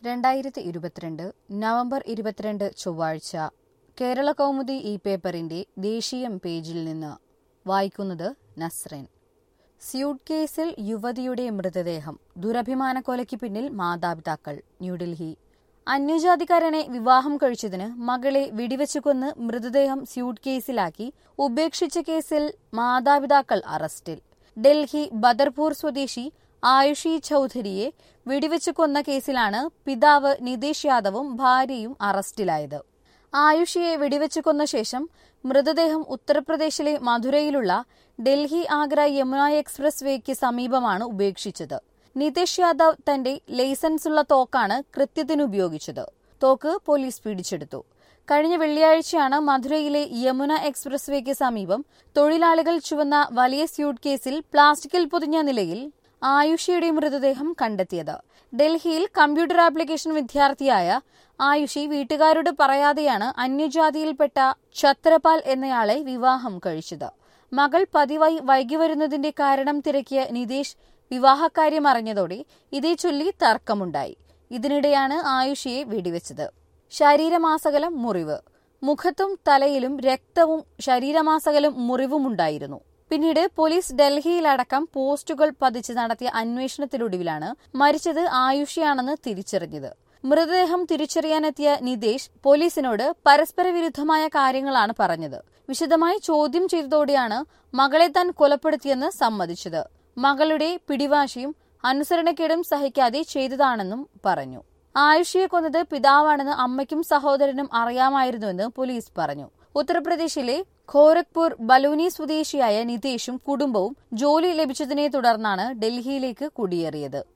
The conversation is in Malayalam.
രണ്ടായിരത്തി ഇരുപത്തിരണ്ട് നവംബർ ഇരുപത്തിരണ്ട് ചൊവ്വാഴ്ച കേരള കൗമുദി ഈ പേപ്പറിന്റെ ദേശീയം പേജിൽ നിന്ന് വായിക്കുന്നത് നസ്രൻ സ്യൂട്ട് കേസിൽ യുവതിയുടെ മൃതദേഹം ദുരഭിമാനക്കൊലയ്ക്ക് പിന്നിൽ മാതാപിതാക്കൾ ന്യൂഡൽഹി അന്യജാതിക്കാരനെ വിവാഹം കഴിച്ചതിന് മകളെ വെടിവെച്ചു കൊന്ന് മൃതദേഹം സ്യൂട്ട് കേസിലാക്കി ഉപേക്ഷിച്ച കേസിൽ മാതാപിതാക്കൾ അറസ്റ്റിൽ ഡൽഹി ബദർപൂർ സ്വദേശി ആയുഷി ചൌധരിയെ വെടിവെച്ചു കൊന്ന കേസിലാണ് പിതാവ് നിതീഷ് യാദവും ഭാര്യയും അറസ്റ്റിലായത് ആയുഷിയെ വെടിവെച്ചു കൊന്ന ശേഷം മൃതദേഹം ഉത്തർപ്രദേശിലെ മധുരയിലുള്ള ഡൽഹി ആഗ്ര യമുന എക്സ്പ്രസ് വേക്ക് സമീപമാണ് ഉപേക്ഷിച്ചത് നിതീഷ് യാദവ് തന്റെ ലൈസൻസുള്ള തോക്കാണ് കൃത്യത്തിന് ഉപയോഗിച്ചത് തോക്ക് പോലീസ് പിടിച്ചെടുത്തു കഴിഞ്ഞ വെള്ളിയാഴ്ചയാണ് മധുരയിലെ യമുന എക്സ്പ്രസ് വേക്ക് സമീപം തൊഴിലാളികൾ ചുവന്ന വലിയ സ്യൂട്ട് കേസിൽ പ്ലാസ്റ്റിക്കിൽ പൊതിഞ്ഞ നിലയിൽ ആയുഷിയുടെ മൃതദേഹം കണ്ടെത്തിയത് ഡൽഹിയിൽ കമ്പ്യൂട്ടർ ആപ്ലിക്കേഷൻ വിദ്യാർത്ഥിയായ ആയുഷി വീട്ടുകാരോട് പറയാതെയാണ് അന്യജാതിയിൽപ്പെട്ട ഛത്രപാൽ എന്നയാളെ വിവാഹം കഴിച്ചത് മകൾ പതിവായി വൈകി വരുന്നതിന്റെ കാരണം തിരക്കിയ നിതീഷ് വിവാഹക്കാര്യം അറിഞ്ഞതോടെ ഇതേ ചൊല്ലി തർക്കമുണ്ടായി ഇതിനിടെയാണ് ആയുഷിയെ വെടിവെച്ചത് ശരീരമാസകലം മുറിവ് മുഖത്തും തലയിലും രക്തവും ശരീരമാസകലം മുറിവുമുണ്ടായിരുന്നു പിന്നീട് പോലീസ് ഡൽഹിയിലടക്കം പോസ്റ്റുകൾ പതിച്ച് നടത്തിയ അന്വേഷണത്തിലൊടുവിലാണ് മരിച്ചത് ആയുഷിയാണെന്ന് തിരിച്ചറിഞ്ഞത് മൃതദേഹം തിരിച്ചറിയാനെത്തിയ നിതേഷ് പോലീസിനോട് പരസ്പര വിരുദ്ധമായ കാര്യങ്ങളാണ് പറഞ്ഞത് വിശദമായി ചോദ്യം ചെയ്തതോടെയാണ് മകളെ താൻ കൊലപ്പെടുത്തിയെന്ന് സമ്മതിച്ചത് മകളുടെ പിടിവാശിയും അനുസരണക്കേടും സഹിക്കാതെ ചെയ്തതാണെന്നും പറഞ്ഞു ആയുഷിയെ കൊന്നത് പിതാവാണെന്ന് അമ്മയ്ക്കും സഹോദരനും അറിയാമായിരുന്നുവെന്ന് പോലീസ് പറഞ്ഞു ഉത്തർപ്രദേശിലെ ഖോരഗ്പൂർ ബലൂനി സ്വദേശിയായ നിതേഷും കുടുംബവും ജോലി ലഭിച്ചതിനെ തുടർന്നാണ് ഡൽഹിയിലേക്ക് കുടിയേറിയത്